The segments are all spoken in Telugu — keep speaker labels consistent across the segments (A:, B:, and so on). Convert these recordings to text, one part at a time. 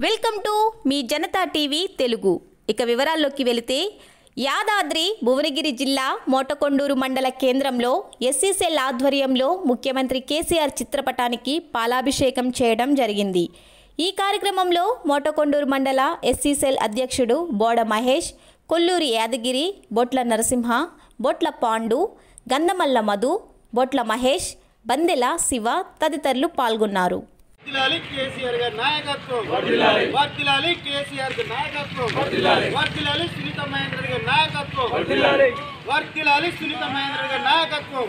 A: వెల్కమ్ టు మీ జనతా టీవీ తెలుగు ఇక వివరాల్లోకి వెళితే యాదాద్రి భువనగిరి జిల్లా మోటకొండూరు మండల కేంద్రంలో ఎస్సీసెల్ ఆధ్వర్యంలో ముఖ్యమంత్రి కేసీఆర్ చిత్రపటానికి పాలాభిషేకం చేయడం జరిగింది ఈ కార్యక్రమంలో మోటకొండూరు మండల ఎస్సీసెల్ అధ్యక్షుడు బోడ మహేష్ కొల్లూరి యాదగిరి బొట్ల నరసింహ బొట్ల పాండు గంధమల్ల మధు బొట్ల మహేష్ బందెల శివ తదితరులు పాల్గొన్నారు
B: వర్ధిల్లాలి కేసీఆర్ గారి నాయకత్వం వర్ధిల్లాలి కేసీఆర్ గారి నాయకత్వం వర్ధిల్లాలి సునీత మహేంద్ర గారి నాయకత్వం వర్ధిల్లాలి సునీత మహేంద్ర గారి నాయకత్వం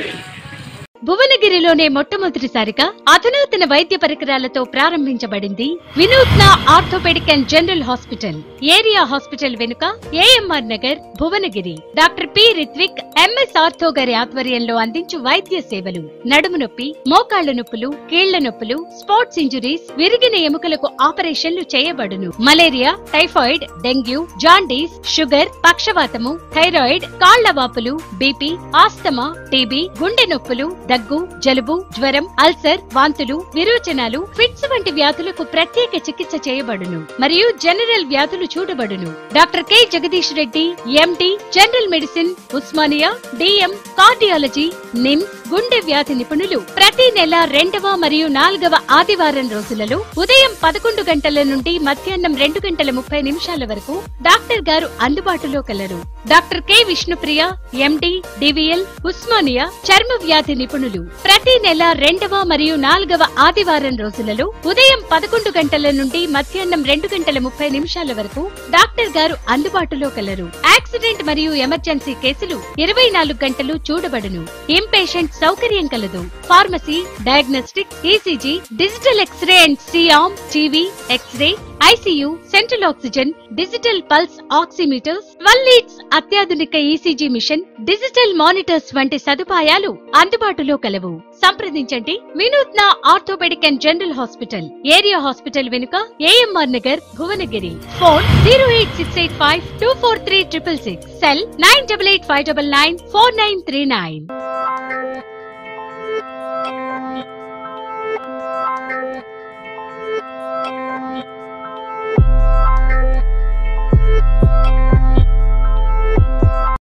C: భువనగిరిలోనే మొట్టమొదటిసారిగా అధునాతన వైద్య పరికరాలతో ప్రారంభించబడింది Vinutna orthopaedic and general hospital area hospital వెనుక AMR Nagar Bhuvanagiri doctor P Ritvik MS ortho గారి ఆధ్వర్యంలో అందించు వైద్య సేవలు నడుము నొప్పి మోకాళ్ల నొప్పులు కీళ్ల నొప్పులు స్పోర్ట్స్ ఇంజురీస్ విరిగిన ఎముకలకు ఆపరేషన్లు చేయబడును malaria typhoid dengue jaundice sugar పక్షవాతము థైరాయిడ్ కాళ్ల వాపులు బీపీ ఆస్తమా టీబీ గుండె నొప్పులు దగ్గు జలుబు జ్వరం అల్సర్ వాంతులు విరోచనాలు ఫిట్స్ వంటి వ్యాధులకు ప్రత్యేక చికిత్స చేయబడును మరియు జనరల్ వ్యాధులు చూడబడును doctor K Jagadish Reddy MD general medicine Osmania DM cardiology NIMS గుండె వ్యాధి నిపుణులు ప్రతి నెల రెండవ మరియు నాలుగవ ఆదివారం రోజులలో ఉదయం పదకొండు గంటల నుండి మధ్యాహ్నం రెండు గంటల ముప్పై నిమిషాల వరకు డాక్టర్ గారు అందుబాటులో కలరు doctor K Vishnupriya MD DVL Osmania చర్మ వ్యాధి నిపుణులు ప్రతి నెల రెండవ మరియు నాలుగవ ఆదివారం రోజులలో ఉదయం పదకొండు గంటల నుండి మధ్యాహ్నం రెండు గంటల ముప్పై నిమిషాల వరకు డాక్టర్ గారు అందుబాటులో కలరు యాక్సిడెంట్ మరియు ఎమర్జెన్సీ కేసులు ఇరవై నాలుగు గంటలు చూడబడును ఇంపేషెంట్ సౌకర్యం కలదు pharmacy diagnostic ECG digital X-ray and C arm TV X-ray ICU central oxygen digital pulse oximeters twelve leads అత్యాధునిక ఈసీజీ మిషన్ డిజిటల్ మానిటర్స్ వంటి సదుపాయాలు అందుబాటులో కలవు సంప్రదించండి Vinutna orthopaedic and general hospital area hospital వెనుక AMR Nagar Bhuvanagiri phone zero eight six eight five two four three triple six cell nine double eight five double nine four nine three nine